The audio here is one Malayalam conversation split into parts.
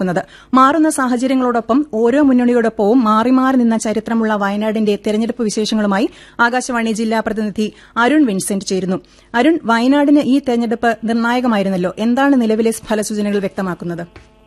വ്യക്തമാക്കുന്നത് മാറുന്ന സാഹചര്യങ്ങളോടൊപ്പം ഓരോ മുന്നണിയോടൊപ്പവും മാറി മാറി നിന്ന ചരിത്രമുള്ള വയനാടിന്റെ തെരഞ്ഞെടുപ്പ് വിശേഷങ്ങളുമായി ആകാശവാണി ജില്ലാ പ്രതിനിധി അരുൺ വിൻസെന്റ് ചേരുന്നു അരുൺ വയനാടിന് ഈ തെരഞ്ഞെടുപ്പ് നിർണായകമായിരുന്നല്ലോ എന്താണ് നിലവിലെ ഫലസൂചനകൾ വ്യക്തമാക്കുന്നത്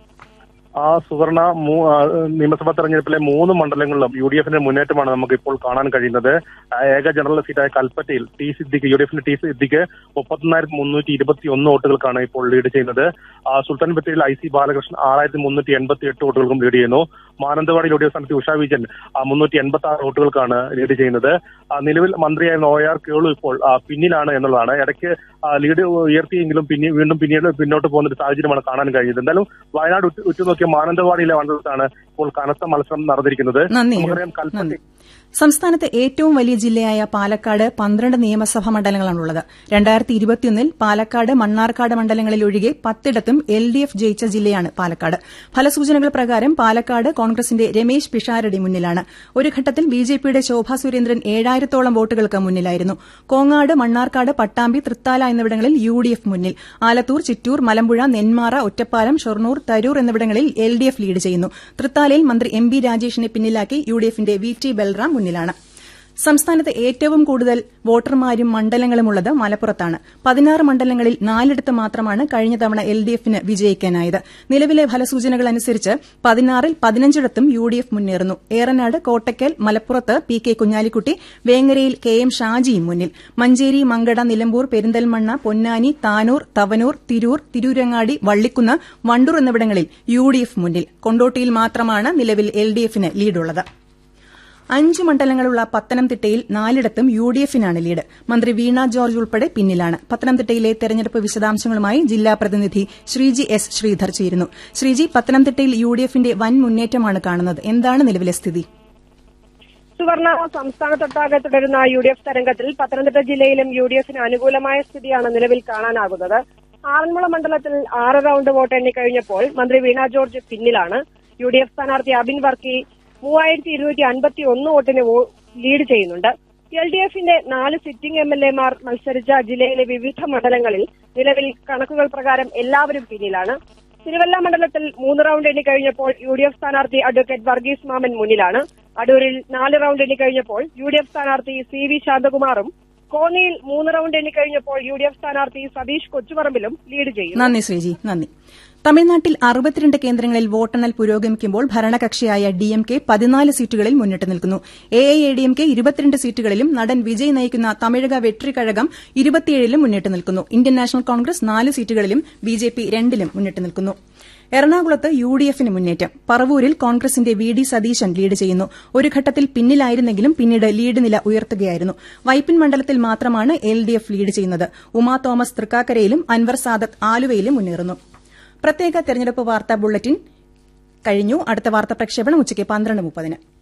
ആ സുവർണ നിയമസഭാ തെരഞ്ഞെടുപ്പിലെ മൂന്ന് മണ്ഡലങ്ങളിലും യു ഡി എഫിന്റെ മുന്നേറ്റമാണ് നമുക്ക് ഇപ്പോൾ കാണാൻ കഴിയുന്നത് ഏക ജനറൽ സീറ്റായ കൽപ്പറ്റയിൽ ടി സിദ്ദിഖ് യു ഡി എഫിന്റെ ടി സിദ്ദിഖ് മുപ്പത്തൊന്നായിരത്തി മുന്നൂറ്റി ഇരുപത്തി ഒന്ന് വോട്ടുകൾക്കാണ് ഇപ്പോൾ ലീഡ് ചെയ്യുന്നത് സുൽത്താൻ ബത്തേരിയിൽ ഐ സി ബാലകൃഷ്ണൻ ആറായിരത്തി മുന്നൂറ്റി എൺപത്തി എട്ട് വോട്ടുകൾക്കും ലീഡ് ചെയ്യുന്നു മാനന്തവാടി യു ഡി എഫ് സ്ഥാനത്ത് ഉഷാ വിജയൻ മുന്നൂറ്റി എൺപത്തി ആറ് വോട്ടുകൾക്കാണ് ലീഡ് ചെയ്യുന്നത് നിലവിൽ മന്ത്രിയായ നോയാർ കേളു ഇപ്പോൾ പിന്നിലാണ് എന്നുള്ളതാണ് ഇടയ്ക്ക് ലീഡ് ഉയർത്തിയെങ്കിലും പിന്നെ വീണ്ടും പിന്നീട് പിന്നോട്ട് പോകുന്ന ഒരു സാഹചര്യമാണ് കാണാൻ കഴിയുന്നത് എന്തായാലും വയനാട് ഉറ്റുനോക്കിയ മാനന്തവാടിയിലെ മണ്ഡലത്താണ് ഇപ്പോൾ കനത്ത മത്സരം നടന്നിരിക്കുന്നത് നന്ദി സംസ്ഥാനത്ത് ഏറ്റവും വലിയ ജില്ലയായ പാലക്കാട് പന്ത്രണ്ട് നിയമസഭാ മണ്ഡലങ്ങളാണുള്ളത് രണ്ടായിരത്തി ഇരുപത്തിയൊന്നിൽ പാലക്കാട് മണ്ണാർക്കാട് മണ്ഡലങ്ങളിൽ ഒഴികെ പത്തിടത്തും എൽ ഡി എഫ് ജയിച്ച ജില്ലയാണ് പാലക്കാട് ഫലസൂചനകൾ പ്രകാരം പാലക്കാട് കോൺഗ്രസിന്റെ രമേശ് പിഷാരടി മുന്നിലാണ് ഒരു ഘട്ടത്തിൽ ബി ജെ പിയുടെ ശോഭാ സുരേന്ദ്രൻ ഏഴായിരത്തോളം വോട്ടുകൾക്ക് മുന്നിലായിരുന്നു കോങ്ങാട് മണ്ണാർക്കാട് പട്ടാമ്പി തൃത്താല എന്നിവിടങ്ങളിൽ യു ഡി എഫ് മുന്നിൽ ആലത്തൂർ ചിറ്റൂർ മലമ്പുഴ നെന്മാറ ഒറ്റപ്പാലം ഷൊർണൂർ തരൂർ എന്നിവിടങ്ങളിൽ എൽ ഡി എഫ് ലീഡ് ചെയ്യുന്നു തൃത്താലയിൽ മന്ത്രി എം ബി രാജേഷിനെ പിന്നിലാക്കി യു ഡി എഫിന്റെ വി ടി ബൽറാം മുന്നിലാണ് സംസ്ഥാനത്ത് ഏറ്റവും കൂടുതൽ വോട്ടർമാരും മണ്ഡലങ്ങളുമുള്ളത് മലപ്പുറത്താണ് പതിനാറ് മണ്ഡലങ്ങളിൽ നാലിടത്ത് മാത്രമാണ് കഴിഞ്ഞ തവണ എൽ ഡി എഫിന് വിജയിക്കാനായത് നിലവിലെ ഫലസൂചനകൾ അനുസരിച്ച് പതിനാറിൽ പതിനഞ്ചിടത്തും യു ഡി എഫ് മുന്നേറുന്നു ഏറനാട് കോട്ടയ്ക്കൽ മലപ്പുറത്ത് പി കെ കുഞ്ഞാലിക്കുട്ടി വേങ്ങരയിൽ കെ എം ഷാജിയും മുന്നിൽ മഞ്ചേരി മങ്കട നിലമ്പൂർ പെരിന്തൽമണ്ണ പൊന്നാനി താനൂർ തവനൂർ തിരൂർ തിരൂരങ്ങാടി വള്ളിക്കുന്ന് വണ്ടൂർ എന്നിവിടങ്ങളിൽ യു ഡി എഫ് മുന്നിൽ കൊണ്ടോട്ടിയിൽ മാത്രമാണ് നിലവിൽ എൽ ഡി എഫിന് ലീഡുള്ളത് അഞ്ച് മണ്ഡലങ്ങളുള്ള പത്തനംതിട്ടയിൽ നാലിടത്തും യു ഡി എഫിനാണ് ലീഡ് മന്ത്രി വീണ ജോർജ് ഉൾപ്പെടെ പിന്നിലാണ് പത്തനംതിട്ടയിലെ തെരഞ്ഞെടുപ്പ് വിശദാംശങ്ങളുമായി ജില്ലാ പ്രതിനിധി ശ്രീജി എസ് ശ്രീധർ ചേരുന്നു ശ്രീജി പത്തനംതിട്ടയിൽ യു ഡി എഫിന്റെ വൻ മുന്നേറ്റമാണ് കാണുന്നത് എന്താണ് നിലവിലെ സ്ഥിതി സുവർണ സംസ്ഥാനത്തൊട്ടാകെ തുടരുന്ന യു ഡി എഫ് തരംഗത്തിൽ പത്തനംതിട്ട ജില്ലയിലും യു ഡി എഫിന് അനുകൂലമായ സ്ഥിതിയാണ് നിലവിൽ കാണാനാകുന്നത് ആറന്മുള മണ്ഡലത്തിൽ ആറ് റൌണ്ട് വോട്ട് എണ്ണിക്കഴിഞ്ഞപ്പോൾ മന്ത്രി വീണ ജോർജ് പിന്നിലാണ് യു ഡി എഫ് സ്ഥാനാർത്ഥി അബിൻ വർക്കി മൂവായിരത്തി ഇരുന്നൂറ്റി അൻപത്തി ഒന്ന് വോട്ടിന് ലീഡ് ചെയ്യുന്നുണ്ട് എൽ ഡി എഫിന്റെ നാല് സിറ്റിംഗ് എം എൽ എമാർ മത്സരിച്ച ജില്ലയിലെ വിവിധ മണ്ഡലങ്ങളിൽ നിലവിൽ കണക്കുകൾ പ്രകാരം എല്ലാവരും പിന്നിലാണ് തിരുവല്ല മണ്ഡലത്തിൽ മൂന്ന് റൌണ്ട് എണ്ണിക്കഴിഞ്ഞപ്പോൾ യു ഡി എഫ് സ്ഥാനാർത്ഥി അഡ്വക്കേറ്റ് വർഗീസ് മാമൻ മുന്നിലാണ് അടൂരിൽ നാല് റൌണ്ട് എണ്ണിക്കഴിഞ്ഞപ്പോൾ യു ഡി എഫ് സ്ഥാനാർത്ഥി സി വി ശാന്തകുമാറും കോന്നിയിൽ മൂന്ന് റൌണ്ട് എണ്ണിക്കഴിഞ്ഞപ്പോൾ യു ഡി എഫ് സ്ഥാനാർത്ഥി സതീഷ് കൊച്ചുപറമ്പിലും ലീഡ് ചെയ്യും നന്ദി ശ്രീജി നന്ദി തമിഴ്നാട്ടിൽ അറുപത്തിരണ്ട് കേന്ദ്രങ്ങളിൽ വോട്ടെണ്ണൽ പുരോഗമിക്കുമ്പോൾ ഭരണകക്ഷിയായ ഡിഎംകെ പതിനാല് സീറ്റുകളിൽ മുന്നിട്ട് നിൽക്കുന്നു എഐഎഡിഎംകെ ഇരുപത്തിരണ്ട് സീറ്റുകളിലും നടൻ വിജയ് നയിക്കുന്ന തമിഴക വെട്രിക്കഴകം ഇരുപത്തിയേഴിലും മുന്നിട്ട് നിൽക്കുന്നു ഇന്ത്യൻ നാഷണൽ കോൺഗ്രസ് നാല് സീറ്റുകളിലും ബിജെപി രണ്ടിലും മുന്നിട്ട് നിൽക്കുന്നു എറണാകുളത്ത് യു ഡി എഫിന് മുന്നേറ്റം പറവൂരിൽ കോൺഗ്രസിന്റെ വി ഡി സതീശൻ ലീഡ് ചെയ്യുന്നു ഒരു ഘട്ടത്തിൽ പിന്നിലായിരുന്നെങ്കിലും പിന്നീട് ലീഡ് നില ഉയർത്തുകയായിരുന്നു വൈപ്പിൻ മണ്ഡലത്തിൽ മാത്രമാണ് എൽ ഡി എഫ് ലീഡ് ചെയ്യുന്നത് ഉമാ തോമസ് തൃക്കാക്കരയിലും അൻവർ സാദത്ത് ആലുവയിലും മുന്നേറുന്നു പ്രത്യേക തെരഞ്ഞെടുപ്പ് വാർത്താ ബുള്ളറ്റിൻ കഴിഞ്ഞു അടുത്ത വാർത്താ പ്രക്ഷേപണം ഉച്ചയ്ക്ക് പന്ത്രണ്ട് മുപ്പതിന്